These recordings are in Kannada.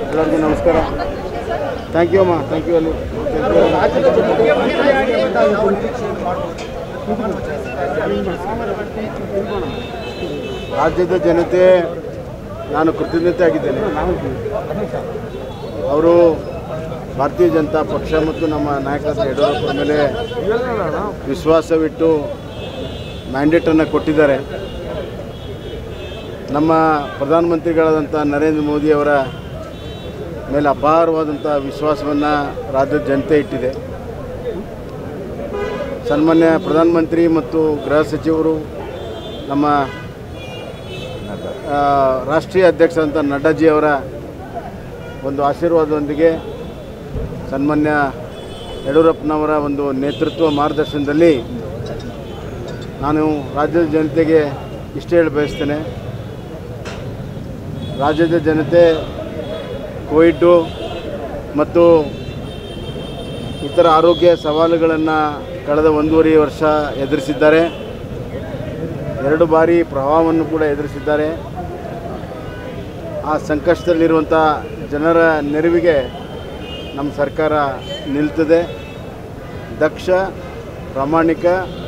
ಎಲ್ಲರಿಗೂ ನಮಸ್ಕಾರ ಥ್ಯಾಂಕ್ ಯು ಅಮ್ಮ ಥ್ಯಾಂಕ್ ಯು ಅಲ್ಲಿ ರಾಜ್ಯದ ಜನತೆ ನಾನು ಕೃತಜ್ಞತೆ ಆಗಿದ್ದೇನೆ ಅವರು ಭಾರತೀಯ ಜನತಾ ಪಕ್ಷ ಮತ್ತು ನಮ್ಮ ನಾಯಕರಾದ ಯಡಿಯೂರಪ್ಪರ ಮೇಲೆ ವಿಶ್ವಾಸವಿಟ್ಟು ಮ್ಯಾಂಡೇಟನ್ನು ಕೊಟ್ಟಿದ್ದಾರೆ ನಮ್ಮ ಪ್ರಧಾನಮಂತ್ರಿಗಳಾದಂಥ ನರೇಂದ್ರ ಮೋದಿಯವರ ಮೇಲೆ ಅಪಾರವಾದಂಥ ವಿಶ್ವಾಸವನ್ನು ರಾಜ್ಯದ ಜನತೆ ಇಟ್ಟಿದೆ ಸನ್ಮಾನ್ಯ ಪ್ರಧಾನಮಂತ್ರಿ ಮತ್ತು ಗೃಹ ಸಚಿವರು ನಮ್ಮ ಆ, ರಾಷ್ಟ್ರೀಯ ಅಧ್ಯಕ್ಷರಂಥ ನಡ್ಡಾಜಿಯವರ ಒಂದು ಆಶೀರ್ವಾದದೊಂದಿಗೆ ಸನ್ಮಾನ್ಯ ಯಡಿಯೂರಪ್ಪನವರ ಒಂದು ನೇತೃತ್ವ ಮಾರ್ಗದರ್ಶನದಲ್ಲಿ ನಾನು ರಾಜ್ಯದ ಜನತೆಗೆ ಇಷ್ಟ ಹೇಳಿ ಬಯಸ್ತೇನೆ ರಾಜ್ಯದ ಜನತೆ ಕೋವಿಡ್ಡು ಮತ್ತು ಇತರ ಆರೋಗ್ಯ ಸವಾಲುಗಳನ್ನು ಕಳೆದ ಒಂದೂವರೆ ವರ್ಷ ಎದುರಿಸಿದ್ದಾರೆ ಎರಡು ಬಾರಿ ಪ್ರವಾಹವನ್ನು ಕೂಡ ಎದುರಿಸಿದ್ದಾರೆ ಆ ಸಂಕಷ್ಟದಲ್ಲಿರುವಂಥ ಜನರ ನೆರವಿಗೆ ನಮ್ಮ ಸರ್ಕಾರ ನಿಲ್ತದೆ ದಕ್ಷ ಪ್ರಾಮಾಣಿಕ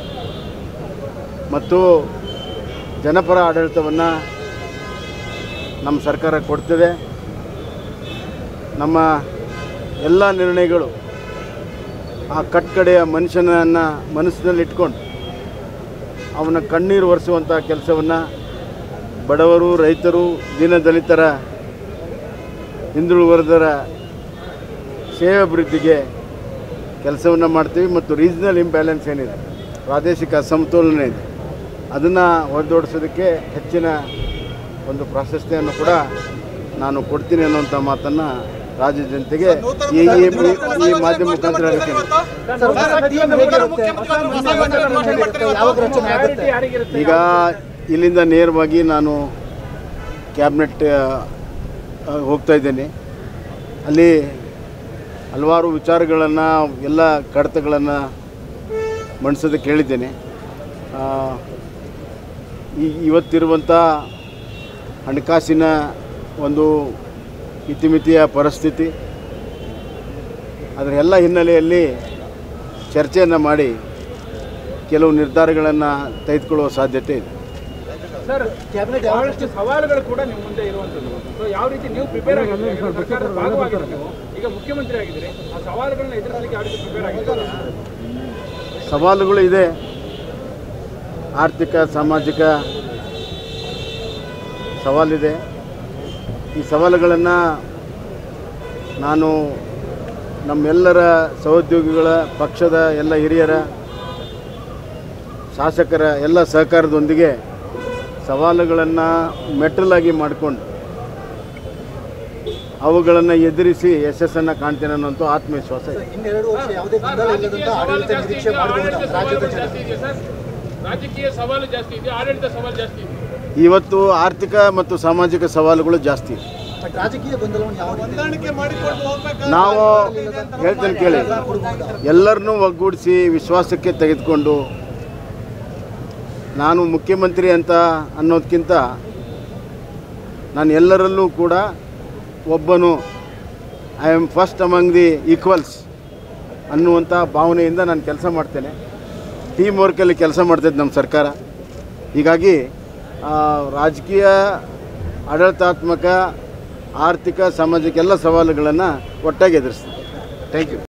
ಮತ್ತು ಜನಪರ ಆಡಳಿತವನ್ನು ನಮ್ಮ ಸರ್ಕಾರ ಕೊಡ್ತದೆ ನಮ್ಮ ಎಲ್ಲ ನಿರ್ಣಯಗಳು ಆ ಕಟ್ಕಡೆಯ ಮನುಷ್ಯನನ್ನು ಮನಸ್ಸಿನಲ್ಲಿ ಇಟ್ಕೊಂಡು ಅವನ ಕಣ್ಣೀರು ಒರೆಸುವಂಥ ಕೆಲಸವನ್ನು ಬಡವರು ರೈತರು ದೀನದಲಿತರ ಹಿಂದುಳಿದ ಸೇವೆ ಅಭಿವೃದ್ಧಿಗೆ ಕೆಲಸವನ್ನು ಮಾಡ್ತೀವಿ ಮತ್ತು ರೀಜ್ನಲ್ ಇಂಬ್ಯಾಲೆನ್ಸ್ ಏನಿದೆ ಪ್ರಾದೇಶಿಕ ಅಸಮತೋಲನ ಇದೆ ಅದನ್ನು ಹೊರದೋಡಿಸೋದಕ್ಕೆ ಹೆಚ್ಚಿನ ಒಂದು ಪ್ರಾಶಸ್ತ್ಯವನ್ನು ಕೂಡ ನಾನು ಕೊಡ್ತೀನಿ ಅನ್ನುವಂಥ ಮಾತನ್ನು ರಾಜ್ಯ ಜನತೆಗೆ ಈ ಈ ಈ ಮಾಧ್ಯಮ ಮುಖಾಂತರ ಹೇಳ್ತೀನಿ ಯಾವಾಗ ರಚನೆ ಆಗುತ್ತೆ ಈಗ ಇಲ್ಲಿಂದ ನೇರವಾಗಿ ನಾನು ಕ್ಯಾಬಿನೆಟ್ ಹೋಗ್ತಾ ಇದ್ದೇನೆ ಅಲ್ಲಿ ಹಲವಾರು ವಿಚಾರಗಳನ್ನು ಎಲ್ಲ ಕಡತಗಳನ್ನು ಮಂಡಿಸೋದಕ್ಕೆ ಹೇಳಿದ್ದೇನೆ ಆ, ಈ ಇವತ್ತಿರುವಂಥ ಹಣಕಾಸಿನ ಒಂದು ಇತಿಮಿತಿಯ ಪರಿಸ್ಥಿತಿ ಅದರ ಎಲ್ಲ ಹಿನ್ನೆಲೆಯಲ್ಲಿ ಚರ್ಚೆಯನ್ನು ಮಾಡಿ ಕೆಲವು ನಿರ್ಧಾರಗಳನ್ನು ತೆಗೆದುಕೊಳ್ಳುವ ಸಾಧ್ಯತೆ ಇದೆ ಸರ್ ಕ್ಯಾಬಿನೆಟ್ ಯಾವ ಬಹಳಷ್ಟು ಸವಾಲುಗಳು ಕೂಡ ನಿಮ್ಮ ಮುಂದೆ ಇರುವಂಥದ್ದು ಸೊ ಯಾವ ರೀತಿ ನೀವು ಪ್ರಿಪೇರ್ ಆಗಿದ್ದೀರಿ ಯಾಕಂದ್ರೆ ಸರ್ಕಾರದ ಭಾಗವಾಗಿದ್ದೀರಿ ನೀವು ಈಗ ಮುಖ್ಯಮಂತ್ರಿ ಆಗಿದ್ದೀರಿ ಆ ಸವಾಲುಗಳನ್ನ ಎದುರಿಸಲಿಕ್ಕೆ ಯಾವ ರೀತಿ ಪ್ರಿಪೇರ್ ಆಗಿದ್ದೀರಿ ಸವಾಲುಗಳು ಇದೆ ಆರ್ಥಿಕ ಸಾಮಾಜಿಕ ಸವಾಲಿದೆ ಈ ಸವಾಲುಗಳನ್ನು ನಾನು ನಮ್ಮೆಲ್ಲರ ಸಹೋದ್ಯೋಗಿಗಳ ಪಕ್ಷದ ಎಲ್ಲ ಹಿರಿಯರ ಶಾಸಕರ ಎಲ್ಲ ಸಹಕಾರದೊಂದಿಗೆ ಸವಾಲುಗಳನ್ನು ಮೆಟ್ಟಲಾಗಿ ಮಾಡಿಕೊಂಡು ಅವುಗಳನ್ನು ಎದುರಿಸಿ ಯಶಸ್ಸನ್ನು ಕಾಣ್ತೇನೆ ಅನ್ನೋಂಥ ಆತ್ಮವಿಶ್ವಾಸ ಇದೆ ಇನ್ನೆರಡು ವರ್ಷ ಯಾವುದೇ ಗೊಂದಲ ಇಲ್ಲದಂತ ಆಡಳಿತ ನಿರೀಕ್ಷೆ ಮಾಡಬಹುದು ರಾಜ್ಯದ ಜನ ರಾಜಕೀಯ ಸವಾಲು ಜಾಸ್ತಿ ಇದೆ ಆಡಳಿತ ಸವಾಲು ಜಾಸ್ತಿ ಇದೆ ಇವತ್ತು ಆರ್ಥಿಕ ಮತ್ತು ಸಾಮಾಜಿಕ ಸವಾಲುಗಳು ಜಾಸ್ತಿ ಇದೆ ಬಟ್ ರಾಜಕೀಯ ಗೊಂದಲವನ್ನು ಯಾವ ರೀತಿ ನಾವು ಹೇಳ್ತೇನೆ ಕೇಳಿ ಎಲ್ಲರನ್ನೂ ಒಗ್ಗೂಡಿಸಿ ವಿಶ್ವಾಸಕ್ಕೆ ತೆಗೆದುಕೊಂಡು ನಾನು ಮುಖ್ಯಮಂತ್ರಿ ಅಂತ ಅನ್ನೋದಕ್ಕಿಂತ ನಾನು ಎಲ್ಲರಲ್ಲೂ ಕೂಡ ಒಬ್ಬನು I am first among the equals ಅನ್ನುವಂಥ ಭಾವನೆಯಿಂದ ನಾನು ಕೆಲಸ ಮಾಡ್ತೇನೆ ಟೀಮ್ ವರ್ಕಲ್ಲಿ ಕೆಲಸ ಮಾಡ್ತೈತೆ ನಮ್ಮ ಸರ್ಕಾರ ಹೀಗಾಗಿ ಆ, ರಾಜಕೀಯ ಆಡಳಿತಾತ್ಮಕ ಆರ್ಥಿಕ ಸಾಮಾಜಿಕ ಎಲ್ಲ ಸವಾಲುಗಳನ್ನು ಒಟ್ಟಾಗಿ ಎದುರಿಸ್ತೀವಿ ಥ್ಯಾಂಕ್ ಯು